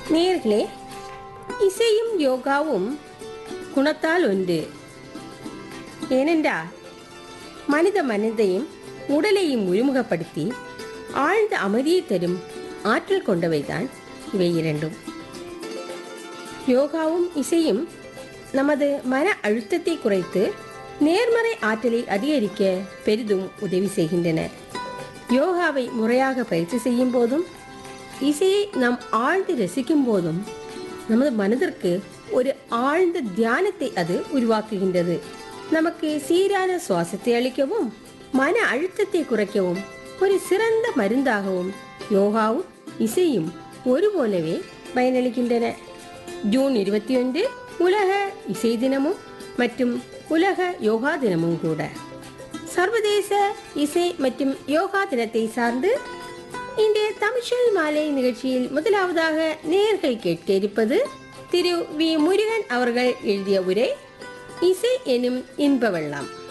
நேர்களே இசையும் யோகாவும் குணத்தால் ஒன்று ஏனென்றால் மனித மனதையும் உடலையும் ஒருமுகப்படுத்தி ஆழ்ந்த அமைதியை தரும் ஆற்றல் கொண்டவைதான் இவை இரண்டும் யோகாவும் இசையும் நமது மன அழுத்தத்தை குறைத்து நேர்மறை ஆற்றலை அதிகரிக்க பெரிதும் உதவி செய்கின்றன யோகாவை முறையாக பயிற்சி செய்யும் போதும் இசையை நாம் ஆழ்ந்து ரசிக்கும் போதும் நமது மனதிற்கு ஒரு ஆழ்ந்த தியானத்தை அது உருவாக்குகின்றது நமக்கு சீரான சுவாசத்தை அளிக்கவும் மன அழுத்தத்தை குறைக்கவும் ஒரு சிறந்த மருந்தாகவும் யோகாவும் இசையும் ஒருபோலவே பயனளிக்கின்றன ஜூன் இருபத்தி ஒன்று உலக இசை தினமும் மற்றும் உலக யோகா தினமும் கூட சர்வதேச இசை மற்றும் யோகா தினத்தை சார்ந்து இன்றைய தமிழ்ச்சொல் மாலை நிகழ்ச்சியில் முதலாவதாக நேர்கள் கேட்க இருப்பது திரு வி முருகன் அவர்கள் எழுதிய உரை இசை எனும் இன்ப வெள்ளம்